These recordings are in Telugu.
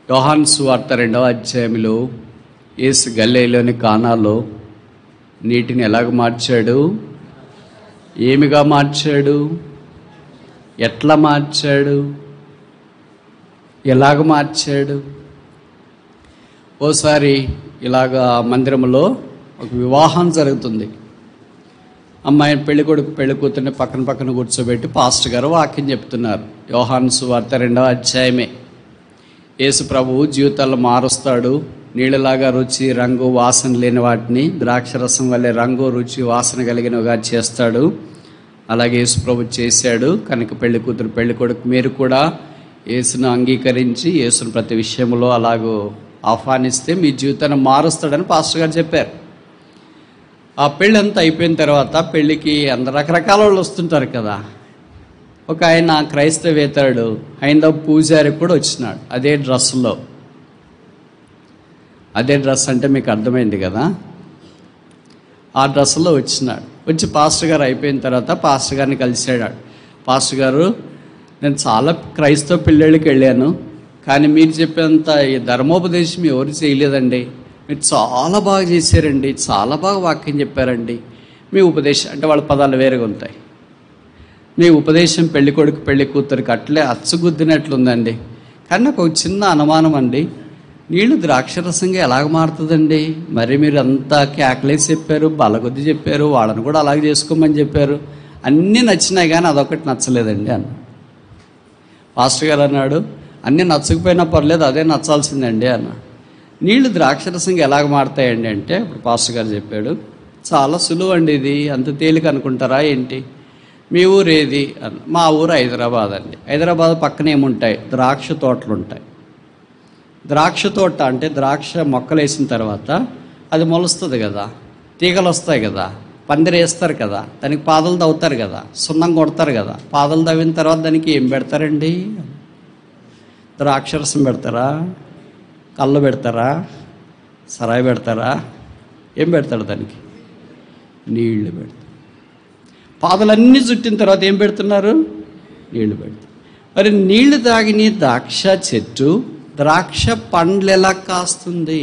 యోహాన్ సువార్త రెండవ అధ్యాయంలో యేసు గల్లీలోని కానాలో నీటిని ఎలాగ మార్చాడు ఏమిగా మార్చాడు ఎట్లా మార్చాడు ఎలాగ మార్చాడు ఓసారి ఇలాగా మందిరంలో ఒక వివాహం జరుగుతుంది అమ్మాయిని పెళ్లి కొడుకు పెళ్లి కూతుర్ని పక్కన పక్కన కూర్చోబెట్టి పాస్టర్ గారు వాక్యం చెప్తున్నారు యోహాను సువార్త రెండవ అధ్యాయమే యేసు ప్రభువు జీవితాల్లో మారుస్తాడు నీళ్ళలాగా రుచి రంగు వాసన లేని వాటిని ద్రాక్షరసం వల్లే రంగు రుచి వాసన కలిగినవిగా చేస్తాడు అలాగే యేసు ప్రభు చేశాడు కనుక పెళ్లి కూతురు పెళ్లి కొడుకు మీరు కూడా యేసును అంగీకరించి యేసును ప్రతి విషయంలో అలాగూ ఆహ్వానిస్తే మీ జీవితాన్ని మారుస్తాడని పాస్టర్ గారు చెప్పారు ఆ పెళ్ళి అంతా అయిపోయిన తర్వాత పెళ్ళికి అందరు రకరకాల వాళ్ళు వస్తుంటారు కదా ఒక ఆయన క్రైస్తవేతరుడు హైందవ పూజారి కూడా వచ్చినాడు అదే డ్రెస్సులో అదే డ్రెస్ అంటే మీకు అర్థమైంది కదా ఆ డ్రెస్సులో వచ్చినాడు వచ్చి పాస్టర్ గారు అయిపోయిన తర్వాత పాస్టర్ గారిని కలిసాడు పాస్టర్ గారు నేను చాలా క్రైస్తవ పిల్లలకి వెళ్ళాను కానీ మీరు చెప్పేంత ఈ ధర్మోపదేశం ఎవరు చేయలేదండి మీరు చాలా బాగా చేశారండి చాలా బాగా వాక్యం చెప్పారండి మీ ఉపదేశం అంటే వాళ్ళ పదాలు వేరుగా ఉంటాయి మీ ఉపదేశం పెళ్లి కొడుకు పెళ్లి కూతురికి అట్లే అచ్చుగుద్దినట్లుందండి కానీ నాకు ఒక చిన్న అనుమానం అండి నీళ్లు ద్రాక్షరసంగా ఎలాగ మారుతుందండి మరి మీరు అంతా కేకలేసి చెప్పారు బలగొద్ది చెప్పారు వాళ్ళని కూడా అలాగే చేసుకోమని చెప్పారు అన్నీ నచ్చినాయి కానీ అదొకటి నచ్చలేదండి అన్న పాస్టర్ గారు అన్నాడు అన్నీ నచ్చకపోయినా పర్లేదు అదే నచ్చాల్సిందండి అన్న నీళ్లు ద్రాక్షరసంగా ఎలాగ మారుతాయండి అంటే ఇప్పుడు పాస్టర్ గారు చెప్పాడు చాలా సులువు అండి ఇది అంత తేలిక అనుకుంటారా ఏంటి మీ ఊరు ఏది అన్న మా ఊరు హైదరాబాద్ అండి హైదరాబాద్ పక్కన ఏముంటాయి ద్రాక్ష తోటలు ఉంటాయి ద్రాక్ష తోట అంటే ద్రాక్ష మొక్కలు వేసిన తర్వాత అది మొలుస్తుంది కదా తీగలు వస్తాయి కదా పందిరి వేస్తారు కదా దానికి పాదలు తవ్వుతారు కదా సున్నం కొడతారు కదా పాదలు తవ్విన తర్వాత దానికి ఏం పెడతారండి ద్రాక్షరసం పెడతారా కళ్ళు పెడతారా సరాయి పెడతారా ఏం పెడతాడు దానికి నీళ్లు పెడతారు పాదలన్నీ చుట్టిన తర్వాత ఏం పెడుతున్నారు నీళ్లు పెడతారు మరి నీళ్లు తాగిన ద్రాక్ష చెట్టు ద్రాక్ష పండ్లు ఎలా కాస్తుంది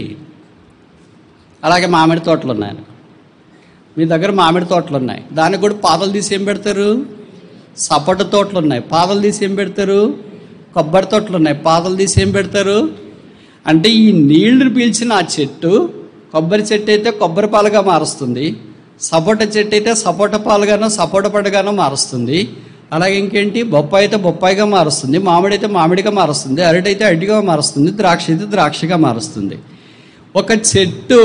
అలాగే మామిడి తోటలు ఉన్నాయి మీ దగ్గర మామిడి తోటలు ఉన్నాయి దానికి కూడా పాదలు తీసి ఏం పెడతారు సపోట తోటలు ఉన్నాయి పాదలు తీసి ఏం పెడతారు కొబ్బరి తోటలు ఉన్నాయి పాదలు తీసి ఏం పెడతారు అంటే ఈ నీళ్లు పీల్చిన ఆ చెట్టు కొబ్బరి చెట్టు అయితే కొబ్బరి పాలుగా మారుస్తుంది సపోటా చెట్టు అయితే సపోటా పాలుగానో సపోటా పండుగానో మారుస్తుంది అలాగే ఇంకేంటి బొప్పాయి అయితే బొప్పాయిగా మారుస్తుంది మామిడి అయితే మామిడిగా మారుస్తుంది అరటి అయితే అరటిగా మారుస్తుంది ద్రాక్ష అయితే ద్రాక్షగా మారుస్తుంది ఒక చెట్టు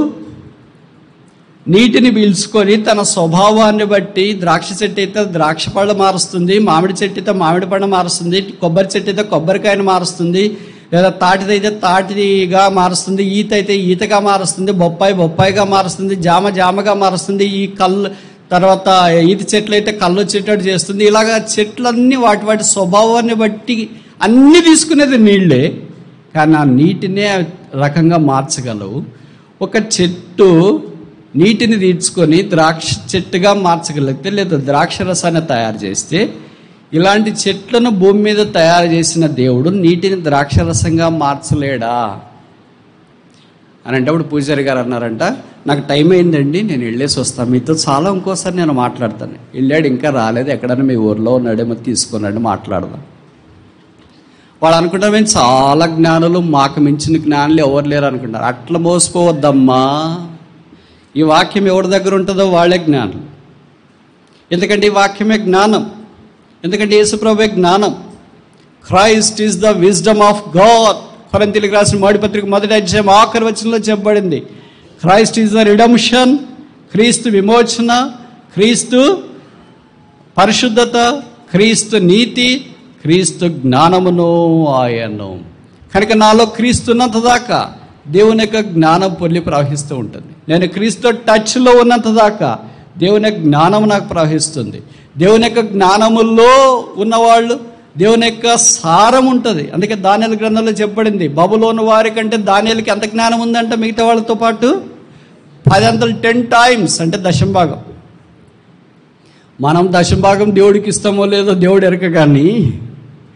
నీటిని పీల్చుకొని తన స్వభావాన్ని బట్టి ద్రాక్ష చెట్టు అయితే ద్రాక్ష పళ్ళు మారుస్తుంది మామిడి చెట్టు అయితే మామిడి పండు మారుస్తుంది కొబ్బరి చెట్టు అయితే కొబ్బరికాయను మారుస్తుంది లేదా తాటిదైతే తాటిగా మారుస్తుంది ఈత అయితే ఈతగా మారుస్తుంది బొప్పాయి బొప్పాయిగా మారుస్తుంది జామ జామగా మారుస్తుంది ఈ కళ్ళు తర్వాత ఈత చెట్లు అయితే కళ్ళు వచ్చేటట్టు చేస్తుంది ఇలాగా చెట్లన్నీ వాటి వాటి స్వభావాన్ని బట్టి అన్నీ తీసుకునేది నీళ్ళే కానీ ఆ నీటినే రకంగా మార్చగలవు ఒక చెట్టు నీటిని తీర్చుకొని ద్రాక్ష చెట్టుగా మార్చగలిగితే లేదా ద్రాక్ష రసాన్ని తయారు చేస్తే ఇలాంటి చెట్లను భూమి మీద తయారు చేసిన దేవుడు నీటిని ద్రాక్ష రసంగా మార్చలేడా అని అంటే అప్పుడు పూజారి గారు అన్నారంట నాకు టైం అయిందండి నేను వెళ్ళేసి వస్తాను మీతో చాలా ఇంకోసారి నేను మాట్లాడతాను వెళ్ళాడు ఇంకా రాలేదు ఎక్కడైనా మీ ఊర్లో ఉన్నాడేమో తీసుకున్నాడు మాట్లాడదాం వాళ్ళు అనుకుంటారు మేము చాలా జ్ఞానులు మాకు మించిన జ్ఞానులు ఎవరు లేరు అనుకుంటారు అట్లా మోసపోవద్దమ్మా ఈ వాక్యం ఎవరి దగ్గర ఉంటుందో వాళ్ళే జ్ఞానం ఎందుకంటే ఈ వాక్యమే జ్ఞానం ఎందుకంటే యేసుప్రభే జ్ఞానం Christ is the wisdom of God కొరంతిలకు రాసిన మొదటి పత్రిక మొదటి అధ్యాయం ఆఖరి వచనంలో చెప్పబడింది క్రైస్ట్ ఈజ్ ద రిడమ్షన్ క్రీస్తు విమోచన క్రీస్తు పరిశుద్ధత క్రీస్తు నీతి క్రీస్తు జ్ఞానమును ఆయను కనుక నాలో క్రీస్తున్నంత దాకా దేవుని యొక్క జ్ఞానం పొల్లి ప్రవహిస్తూ ఉంటుంది నేను క్రీస్తు టచ్లో ఉన్నంత దాకా దేవుని యొక్క జ్ఞానం నాకు ప్రవహిస్తుంది దేవుని యొక్క జ్ఞానములో ఉన్నవాళ్ళు దేవుని యొక్క సారం ఉంటుంది అందుకే దానిల గ్రంథంలో చెప్పబడింది బబులోని వారి కంటే దానిలకి ఎంత జ్ఞానం ఉందంట మిగతా వాళ్ళతో పాటు పది అంతలు టెన్ టైమ్స్ అంటే దశంభాగం మనం దశంభాగం దేవుడికి ఇస్తామో లేదో దేవుడు ఎరక కానీ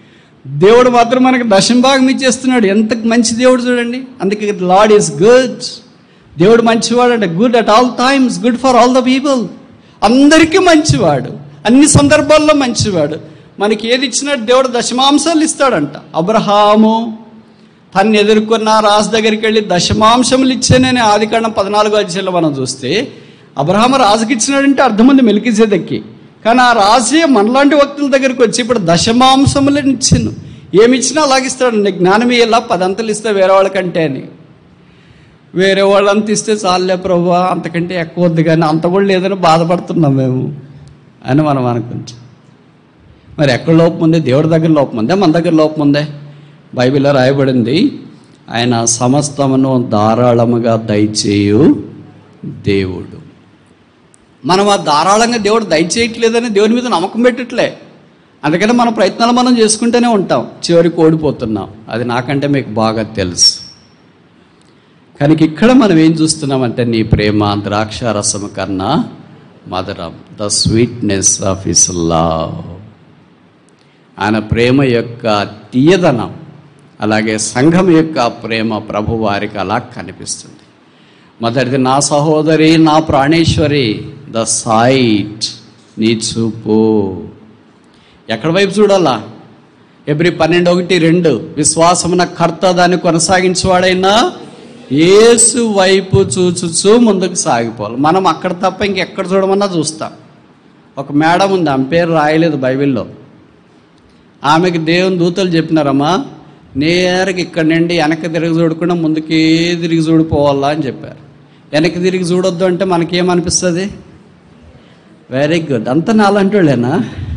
దేవుడు మాత్రం మనకి దశంభాగం ఇచ్చేస్తున్నాడు ఎంత మంచి దేవుడు చూడండి అందుకే లార్డ్ ఈస్ గుడ్ దేవుడు మంచివాడు అంటే good at all times good for all the people అందరికీ మంచివాడు అన్ని సందర్భాల్లో మంచివాడు మనకి ఏది ఇచ్చినట్టు దేవుడు దశమాంశాలు ఇస్తాడంట అబ్రహాము తన్ని ఎదుర్కొన్న రాజు దగ్గరికి వెళ్ళి దశమాంశములు ఇచ్చానని ఆదికాండం పద్నాలుగో అధ్యాయంలో మనం చూస్తే అబ్రహాము రాజుకి ఇచ్చినాడంటే అర్థం ఉంది మెలికిజేదక్కి కానీ ఆ రాజే మనలాంటి వ్యక్తుల దగ్గరికి వచ్చి ఇప్పుడు దశమాంశములు ఇచ్చాను ఏమి ఇచ్చినా అలాగిస్తాడండి జ్ఞానం ఇలా పదంతలు ఇస్తే వేరే వాళ్ళకంటే అని వేరే వాళ్ళంత ఇస్తే చాలులే ప్రభు అంతకంటే ఎక్కువ వద్దు కానీ అంత కూడా లేదని బాధపడుతున్నాం మేము అని మనం అనుకుంటాం మరి ఎక్కడ లోపం ఉంది దేవుడి దగ్గర లోపం ఉందే మన దగ్గర లోపం ఉందే బైబిల్లో రాయబడింది ఆయన సమస్తమును ధారాళముగా దయచేయు దేవుడు మనం ఆ ధారాళంగా దేవుడు దయచేయట్లేదని దేవుని మీద నమ్మకం పెట్టట్లే అందుకని మన ప్రయత్నాలు మనం చేసుకుంటూనే ఉంటాం చివరికి ఓడిపోతున్నాం అది నాకంటే మీకు బాగా తెలుసు కనుక ఇక్కడ మనం ఏం చూస్తున్నామంటే నీ ప్రేమ ద్రాక్ష రసము కన్నా మధురం the sweetness of his love ఆయన ప్రేమ యొక్క తీయదనం అలాగే సంఘం యొక్క ప్రేమ ప్రభు వారికి అలా కనిపిస్తుంది మొదటిది నా సహోదరి నా ప్రాణేశ్వరి ద సైట్ నీ చూపు ఎక్కడ వైపు చూడాలా ఎబ్రి పన్నెండు ఒకటి రెండు విశ్వాసమున కర్త దాన్ని కొనసాగించేవాడైనా ఏసు వైపు చూచుచూ ముందుకు సాగిపోవాలి మనం అక్కడ తప్ప ఇంకెక్కడ చూడమన్నా చూస్తాం ఒక మేడం ఉంది ఆమె పేరు రాయలేదు బైబిల్లో ఆమెకి దేవుని దూతలు చెప్పినారమ్మా నేరుగా ఇక్కడ నుండి వెనక్కి తిరిగి చూడకుండా ముందుకే తిరిగి చూడిపోవాలా అని చెప్పారు వెనక్కి తిరిగి చూడొద్దు అంటే మనకేమనిపిస్తుంది వెరీ గుడ్ అంత నాలంటి వాళ్ళేనా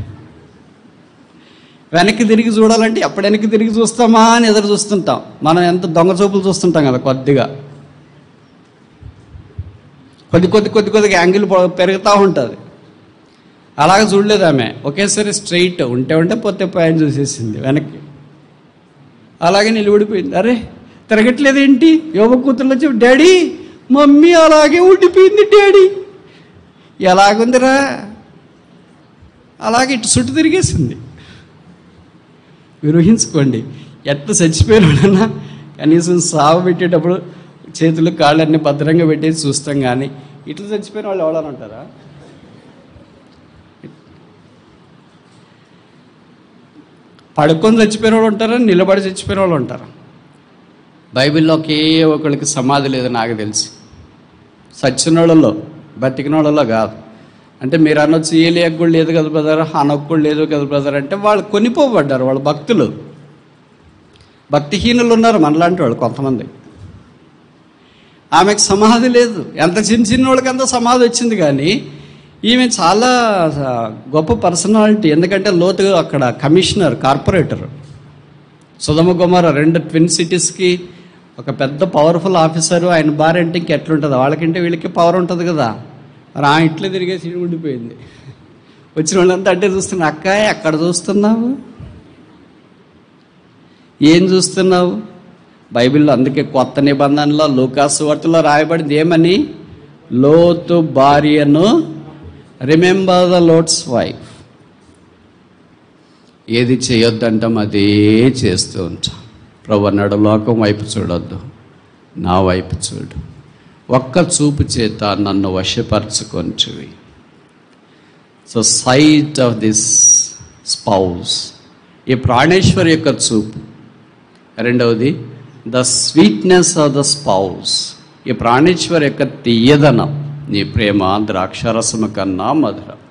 వెనక్కి తిరిగి చూడాలంటే ఎప్పుడు వెనక్కి తిరిగి చూస్తామా అని ఎదురు చూస్తుంటాం మనం ఎంత దొంగ చూపులు చూస్తుంటాం కదా కొద్దిగా కొద్ది కొద్ది కొద్ది కొద్దిగా యాంగిల్ పొ- పెరుగుతూ ఉంటుంది అలాగే చూడలేదు ఆమె ఒకేసారి స్ట్రైట్ ఉంటే ఉంటే పోతే పైన చూసేసింది వెనక్కి అలాగే నిలబడిపోయింది అరే తిరగట్లేదేంటి యోగ కూతుర్లు వచ్చి డాడీ మమ్మీ అలాగే ఉండిపోయింది డాడీ ఎలాగుందిరా అలాగే ఇటు చుట్టూ తిరిగేసింది మీరు ఊహించుకోండి ఎట్లా చచ్చిపోయినా కనీసం సాగు పెట్టేటప్పుడు చేతులు కాళ్ళన్నీ భద్రంగా పెట్టేసి చూస్తాం కానీ ఇట్లా చచ్చిపోయిన వాళ్ళు ఎవడని ఉంటారా పడుకొని చచ్చిపోయిన వాళ్ళు ఉంటారా నిలబడి చచ్చిపోయిన వాళ్ళు ఉంటారా బైబిల్లో ఒకే ఒకరికి సమాధి లేదు నాకు తెలిసి సచ్చిన వాళ్ళలో బతికిన వాళ్ళలో కాదు అంటే మీరు అనొచ్చు ఏలియాకు కూడా లేదు కదా బ్రదర్ హనకు కూడా లేదు కదా బ్రదర్ అంటే వాళ్ళు కొనిపోబడ్డారు వాళ్ళు భక్తులు భక్తిహీనులు ఉన్నారు మనలాంటి వాళ్ళు కొంతమంది ఆమెకు సమాధి లేదు ఎంత చిన్న చిన్న వాళ్ళకి అంత సమాధి వచ్చింది కానీ ఈమె చాలా ఆ, గొప్ప పర్సనాలిటీ ఎందుకంటే లోతు అక్కడ కమిషనర్ కార్పొరేటర్ సుధమ కుమార్ రెండు ట్విన్ సిటీస్కి ఒక పెద్ద పవర్ఫుల్ ఆఫీసరు ఆయన భార్య అంటే ఇంకెట్లుంటుంది వాళ్ళకంటే వీళ్ళకి పవర్ ఉంటుంది కదా మరి ఆ ఇంట్లో తిరిగేసి ఈడ ఉండిపోయింది వచ్చిన వాళ్ళంతా అంటే చూస్తున్నా అక్క ఎక్కడ చూస్తున్నావు ఏం చూస్తున్నావు బైబిల్లో అందుకే కొత్త నిబంధనలో లూకాసు వార్తలో రాయబడింది ఏమని లోతు భార్యను రిమెంబర్ ద లోట్స్ వైఫ్ ఏది చేయొద్దంటాం అదే చేస్తూ ఉంటాం ప్రభు అన్నాడు లోకం వైపు చూడొద్దు నా వైపు చూడు ఒక్క చూపు చేత నన్ను వశపరచుకొంటివి so sight of this spouse ఈ ప్రాణేశ్వరి యొక్క చూపు రెండవది the sweetness of the spouse ఈ ప్రాణేశ్వరి యొక్క తీయదనం నీ ప్రేమ ద్రాక్షరసము కన్నా మధురం